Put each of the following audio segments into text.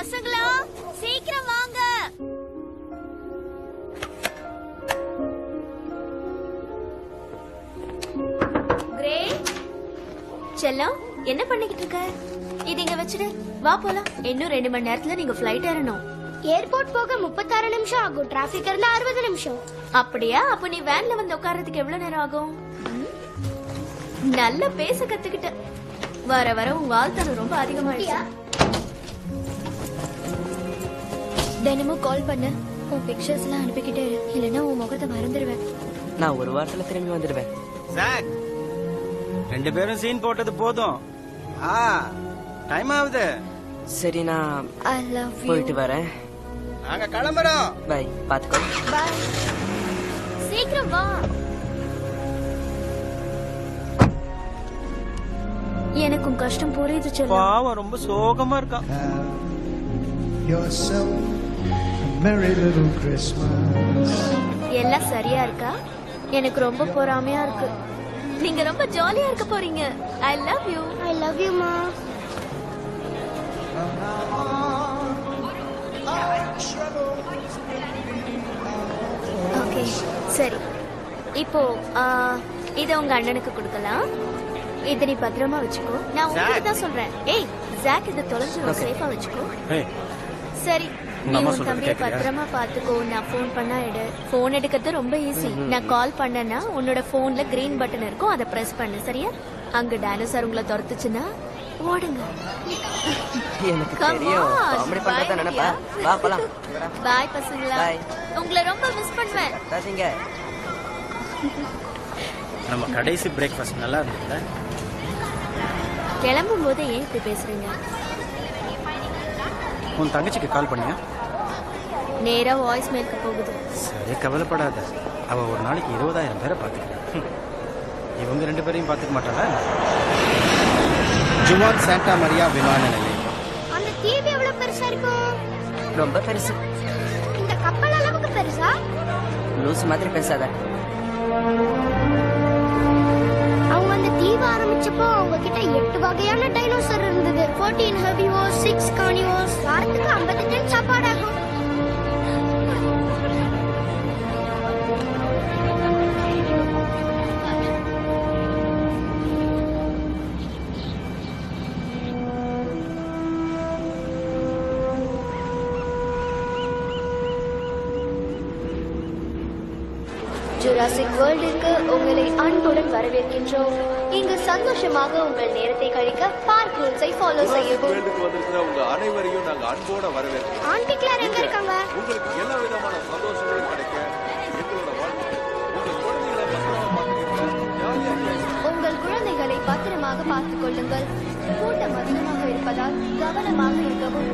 பசங்களா சீக்கிரம் வாங்க கிரேட் செல்லம் என்ன பண்ணிக்கிட்டு இருக்க இது இங்க வச்சிடு வா போலாம் இன்னும் ரெண்டு மணி நேரத்துல நீங்க ஃபிளைட் ஏறணும் ஏர்போர்ட் போக முப்பத்தாறு நிமிஷம் ஆகும் டிராபிக் இருந்தா அறுபது நிமிஷம் அப்படியா அப்ப நீ வேன்ல வந்து உட்கார்றதுக்கு எவ்வளவு நேரம் ஆகும் ம்? நல்லா பேச கத்துக்கிட்ட வர வர உன் வாழ்த்தனம் ரொம்ப அதிகமாயிடுச்சு தினமும் கால் பண்ண உன் பிக்சர்ஸ் எல்லாம் அனுப்பிக்கிட்டே இரு இல்லைன்னா உன் முகத்தை மறந்துடுவேன் நான் ஒரு வாரத்துல திரும்பி வந்துடுவேன் சாக் ரெண்டு பேரும் சீன் போட்டது போதும் ஆ டைம் ஆகுது சரி நான் ஐ லவ் போயிட்டு வரேன் நாங்க கிளம்புறோம் பை பாத்துக்கோ பாய் சீக்கிரம் வா எனக்கும் கஷ்டம் புரியுது செல்லம் பாவம் ரொம்ப சோகமா இருக்கான் yourself a merry little Christmas. எல்லாம் சரியா இருக்கா எனக்கு ரொம்ப பொறாமையா இருக்கு நீங்க ரொம்ப ஜாலியா இருக்க போறீங்க I love you I love you மா ஓகே சரி இப்போ ஆ, இத உங்க அண்ணனுக்கு கொடுக்கலாம் இத நீ பத்திரமா வச்சுக்கோ நான் உங்களுக்கு தான் சொல்றேன் ஏய் ஜாக் இத தொலைஞ்சிரும் சேஃபா வச்சுக்கோ சரி நீ அம்மா உன் சொல்றது தம்பியை கேக்குறியா? பத்திரமா பாத்துக்கோ நான் ஃபோன் பண்ணா எடு ஃபோன் எடுக்கிறது ரொம்ப ஈஸி நான் கால் பண்ணேன்னா உன்னோட போன்ல கிரீன் பட்டன் இருக்கும் அதை பிரஸ் பண்ணு சரியா அங்க டைனோசார் உங்களை துரத்துச்சுன்னா ஓடுங்க எனக்கு Come தெரியும் on, காமெடி பண்றதா bye, நினைப்பா Vidya. வா போலாம் பாய் பசங்களா Bye. உங்களை ரொம்ப மிஸ் பண்ணுவேன் கத்தாதீங்க நம்ம கடைசி பிரேக்ஃபாஸ்ட் நல்லா இருந்ததுல கிளம்பும் போது ஏன் இப்படி பேசுறீங்க உன் தங்கச்சிக்கு கால் பண்ணியா நேரா வாய்ஸ் மேலுக்கு போகுது சரி கவலைப்படாத அவ ஒரு நாளைக்கு இருபதாயிரம் பேரை பாத்துக்கிறா இவங்க ரெண்டு பேரையும் பாத்துக்க மாட்டாளா ஜுவான் சாண்டா மரியா விமான நிலையம் அந்த தீவு எவ்வளவு பெருசா இருக்கும் ரொம்ப பெருசு இந்த கப்பல் அளவுக்கு பெருசா லூஸ் மாதிரி பேசாத அவங்க அந்த தீவு ஆரம்பிச்சப்போ அவங்க கிட்ட எட்டு வகையான டைனோசர் இருந்தது 14 ஹெர்பிவோர்ஸ் சிக்ஸ் கார்னிவோர்ஸ் வாரத்துக்கு 50 டன் சாப்பாடு ஆகும் ஜுராசிக் வேர்ல்டிற்கு உங்களை அன்புடன் வரவேற்கின்றோம் இங்கு சந்தோஷமாக உங்கள் நேரத்தை கழிக்க பார்க் ரூல்ஸை ஃபாலோ செய்யவும் வேண்டுக்கு வந்திருக்கிற உங்க அனைவரையும் நாங்க அன்போட வரவேற்கிறோம் ஆண்டி கிளார் எங்க இருக்காங்க உங்களுக்கு எல்லா விதமான சந்தோஷங்களும் கிடைக்க எங்களோட வாழ்க்கை உங்க குழந்தைகளை பத்திரமா பார்த்துக்கங்க ஜாலியா இருங்க. உங்கள் குழந்தைகளை பத்திரமாக பார்த்துக் கொள்ளுங்கள் கூட்டம் அதிகமாக இருப்பதால் கவனமாக இருக்கவும்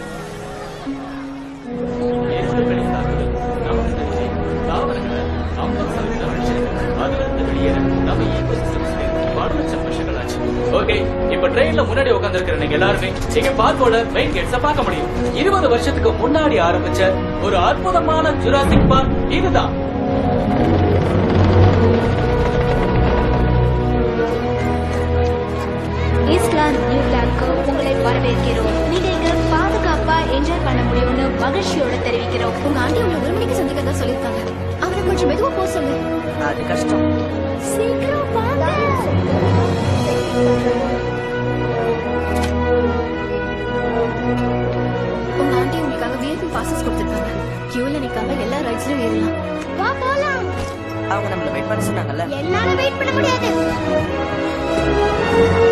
எறும்புகளின் தாக்குதல் நமக்கு தெரிஞ்சு தாவரங்களை ஐம்பது சதவீதம் அழிச்சிருக்கு அதுல இருந்து வெளியேற நம்ம ஈகோசிஸ்டம்ஸ்க்கு பல லட்சம் வருஷங்கள் ஆச்சு ஓகே இப்ப ட்ரெயின்ல முன்னாடி உட்கார்ந்திருக்கிற நீங்க எல்லாருமே இங்க பார்க்கோட மெயின் கேட்ஸ பார்க்க முடியும் இருபது வருஷத்துக்கு முன்னாடி ஆரம்பிச்ச ஒரு அற்புதமான ஜுராசிக் பார்க் இதுதான் ஈஸ்ட்லாந்து நியூலாந்துக்கு உங்களை வரவேற்கிறோம் நீங்க இங்க பாதுகாப்பா என்ஜாய் பண்ண முடியும்னு மகிழ்ச்சியோட தெரிவிக்கிறோம் உங்க ஆண்டி உங்களை ஒரு மணிக்கு சந்திக்கிறதா சொல்லிருக்காங்க அவரை கொஞ்சம் மெதுவா போக சொல்லு அது கஷ்டம் சீக்கிரம் வாங்க உங்க ஆண்டி உங்களுக்காக விஐபி பாசஸ் கொடுத்திருக்காங்க கியூல நிக்காம எல்லா ரைட்ஸ்லயும் ஏறலாம் வா போலாம் அவங்க நம்மள வெயிட் பண்ண சொன்னாங்கல்ல என்னால வெயிட் பண்ண முடியாது